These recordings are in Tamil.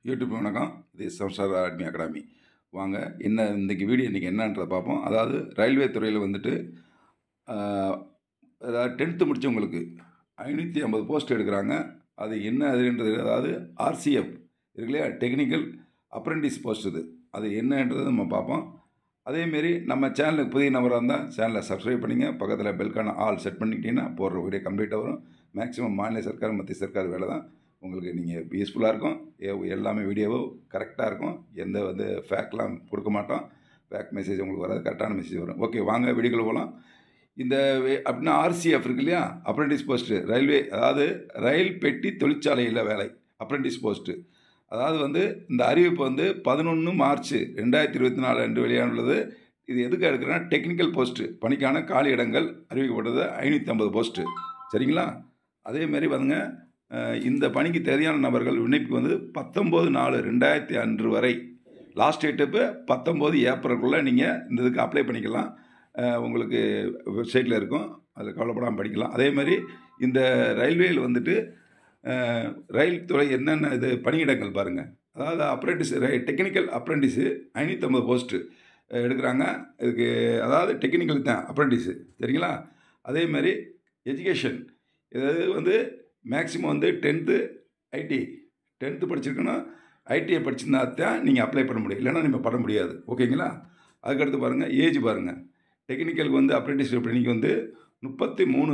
யூடியூப் வணக்கம் இது சம்சார அட்மி அகாடமி வாங்க என்ன இன்றைக்கி வீடியோ இன்றைக்கி என்னன்றதை பார்ப்போம் அதாவது ரயில்வே துறையில் வந்துட்டு ஆஹ், அதாவது டென்த்து முடித்தவங்களுக்கு ஐநூற்றி ஐம்பது போஸ்ட் எடுக்கிறாங்க அது என்ன அதுன்றது அதாவது ஆர்சிஎஃப் இருக்கு இல்லையா டெக்னிக்கல் அப்ரெண்டிஸ் போஸ்ட் இது அது என்னன்றது நம்ம பார்ப்போம் அதேமாரி நம்ம சேனலுக்கு புதிய நபராக இருந்தால் சேனலை சப்ஸ்கிரைப் பண்ணிங்க பக்கத்தில் பெல்கான ஆல் செட் பண்ணிக்கிட்டீங்கன்னா போடுற வீடியோ கம்ப்ளீட்டாக வரும் மேக்ஸிமம் மாநில சர்க்கார் மத்திய சர்க்கார் வேலை தான் உங்களுக்கு நீங்கள் யூஸ்ஃபுல்லாக இருக்கும் எ- எல்லாமே வீடியோவும் கரெக்டாக இருக்கும் எந்த வந்து ஃபேக்லாம் கொடுக்க மாட்டோம் ஃபேக் மெசேஜ் உங்களுக்கு வராது கரெக்டான மெசேஜ் வரும் ஓகே வாங்க வீடியோக்குள்ள போகலாம் இந்த வே- அப்படின்னா ஆர்சிஎஃப் இருக்கு இல்லையா அப்ரெண்டிஸ் போஸ்ட்டு ரயில்வே அதாவது ரயில் பெட்டி தொழிற்சாலையில் வேலை அப்ரெண்டிஸ் போஸ்ட்டு அதாவது வந்து இந்த அறிவிப்பு வந்து பதினொன்று மார்ச் ரெண்டாயிரத்தி இருபத்தி நாலு அன்று வெளியானுள்ளது இது எதுக்கு எடுக்கிறேன்னா டெக்னிக்கல் போஸ்ட்டு பணிக்கான காலி இடங்கள் அறிவிக்கப்பட்டது ஐநூற்றி ஐம்பது போஸ்ட்டு சரிங்களா அதேமாரி வந்துங்க அஹ், இந்த பணிக்கு தேவையான நபர்கள் விண்ணப்பிக்கு வந்து பத்தொம்போது நாலு ரெண்டாயிரத்தி அன்று வரை லாஸ்ட் டேட் இப்போ பத்தொம்போது ஏப்ரலுக்குள்ளே நீங்கள் இந்த இதுக்கு அப்ளை பண்ணிக்கலாம் அஹ், உங்களுக்கு வெப்சைட்டில் இருக்கும் அதில் கவலைப்படாமல் படிக்கலாம் அதே மாதிரி இந்த ரயில்வேயில் வந்துட்டு அஹ், ரயில் துறை என்னென்ன இது பணியிடங்கள் பாருங்கள் அதாவது அப்ரெண்டிஸ் டெக்னிக்கல் அப்ரெண்டிஸு ஐநூற்றம்பது போஸ்ட்டு எடுக்கிறாங்க இதுக்கு அதாவது டெக்னிக்கல் தான் அப்ரெண்டிஸு சரிங்களா அதே மாதிரி எஜுகேஷன் இது வந்து மேக்ஸிமம் வந்து டென்த்து ஐடி டென்த்து படிச்சிருக்கணும் ஐடிஐ படிச்சிருந்தா தான் நீங்கள் அப்ளை பண்ண முடியும் இல்லைன்னா நீங்கள் பண்ண முடியாது ஓகேங்களா அதுக்கடுத்து பாருங்கள் ஏஜ் பாருங்கள் டெக்னிக்கலுக்கு வந்து அப்ரெண்டிஸ் ட்ரைனிங் வந்து முப்பத்தி மூணு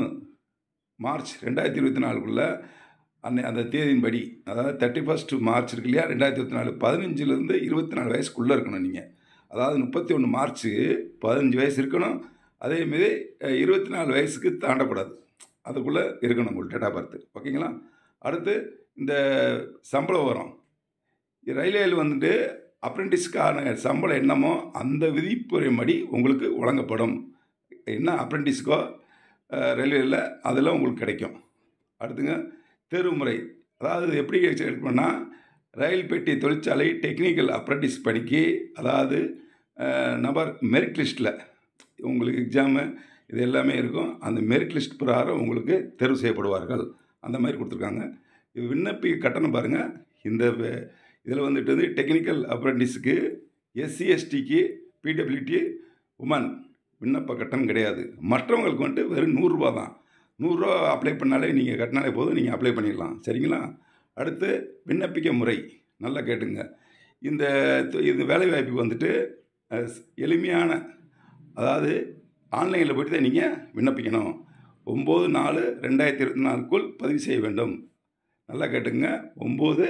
மார்ச் ரெண்டாயிரத்தி இருபத்தி நாலுக்குள்ளே அன்னை அந்த தேதியின்படி அதாவது தேர்ட்டி ஃபஸ்ட் மார்ச் இருக்கு இல்லையா ரெண்டாயிரத்தி இருபத்தி நாலு பதினஞ்சுலேருந்து இருபத்தி நாலு வயசுக்குள்ளே இருக்கணும் நீங்கள் அதாவது முப்பத்தி ஒன்று மார்ச்சு பதினஞ்சு வயசு இருக்கணும் அதேமாரி இருபத்தி நாலு வயசுக்கு தாண்டக்கூடாது அதுக்குள்ளே இருக்கணும் உங்களுக்கு டேட் ஆஃப் பர்த் ஓகேங்களா அடுத்து இந்த சம்பளம் வரும் ரயில்வேயில் வந்துட்டு அப்ரெண்டிஸ்க்கான சம்பளம் என்னமோ அந்த விதிப்புறைப்படி உங்களுக்கு வழங்கப்படும் என்ன அப்ரெண்டிஸ்க்கோ ரயில்வேயில் அதெல்லாம் உங்களுக்கு கிடைக்கும் அடுத்துங்க தேர்வுமுறை அதாவது எப்படி எடுக்கணும்னா ரயில் பெட்டி தொழிற்சாலை டெக்னிக்கல் அப்ரெண்டிஸ் பணிக்கு அதாவது அஹ், நபர் மெரிட் லிஸ்ட்டில் உங்களுக்கு எக்ஸாமு இது எல்லாமே இருக்கும் அந்த மெரிட் லிஸ்ட் பிரகாரம் உங்களுக்கு தேர்வு செய்யப்படுவார்கள் அந்த மாதிரி கொடுத்துருக்காங்க இது விண்ணப்பி கட்டணம் பாருங்கள் இந்த இதில் வந்துட்டு வந்து டெக்னிக்கல் அப்ரெண்டிஸுக்கு எஸ்சி எஸ்டிக்கு பிடபிள்யூடி உமன் விண்ணப்ப கட்டணம் கிடையாது மற்றவங்களுக்கு வந்துட்டு வெறும் நூறுரூவா தான் நூறுரூவா அப்ளை பண்ணாலே நீங்கள் கட்டினாலே போதும் நீங்கள் அப்ளை பண்ணிடலாம் சரிங்களா அடுத்து விண்ணப்பிக்க முறை நல்லா கேட்டுங்க இந்த து- இந்த வேலைவாய்ப்புக்கு வந்துட்டு அஹ், ஸ்- எளிமையான அதாவது ஆன்லைனில் போய்ட்டு தான் நீங்கள் விண்ணப்பிக்கணும் ஒம்பது நாலு ரெண்டாயிரத்தி இருபத்தி நாலுக்குள் பதிவு செய்ய வேண்டும் நல்லா கேட்டுங்க ஒம்பது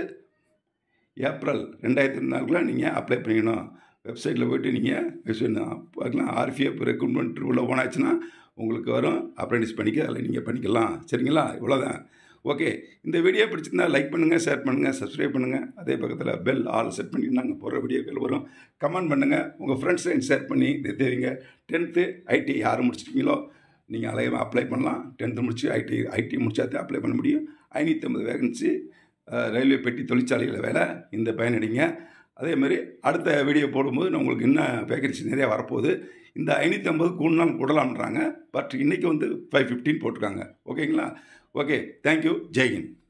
ஏப்ரல் ரெண்டாயிரத்தி இருபத்தி நாலுக்குள்ள நீங்கள் அப்ளை பண்ணிக்கணும் வெப்சைட்டில் போய்ட்டு நீங்கள் வெப்சைட் பார்க்கலாம் ஆர்பிஎஃப் ரெக்ரூட்மெண்ட் உள்ள போனாச்சுன்னா உங்களுக்கு வரும் அப்ரெண்டிஸ் பண்ணிக்க அதில் நீங்கள் பண்ணிக்கலாம் சரிங்களா இவ்வளோதான் ஓகே இந்த வீடியோ பிடிச்சிருந்தா லைக் பண்ணுங்கள் ஷேர் பண்ணுங்கள் சப்ஸ்கிரைப் பண்ணுங்கள் அதே பக்கத்தில் பெல் ஆல் செட் பண்ணி நாங்கள் போகிற வீடியோக்கள் வரும் கமெண்ட் பண்ணுங்கள் உங்கள் ஃப்ரெண்ட்ஸ் ஷேர் பண்ணி இது தெரியுங்க டென்த்து ஐடி யார் முடிச்சிட்டீங்களோ நீங்கள் அலையமாக அப்ளை பண்ணலாம் டென்த்து முடிச்சு ஐடி ஐடி முடிச்சாதான் அப்ளை பண்ண முடியும் ஐநூற்றி ஐம்பது வேகன்சி ரயில்வே பெட்டி தொழிற்சாலையில் வேலை இந்த பயனடைங்க அதே மாதிரி அடுத்த வீடியோ போடும்போது நான் உங்களுக்கு இன்னும் வேகன்சி நிறையா வரப்போகுது இந்த ஐநூற்றி ஐம்பது கூடுனால் கூடலாம்ன்றாங்க பட் இன்றைக்கி வந்து ஃபைவ் ஃபிஃப்டின் போட்டிருக்காங்க ஓகேங்களா ஓகே தேங்க்யூ ஜெய்ஹிந்த்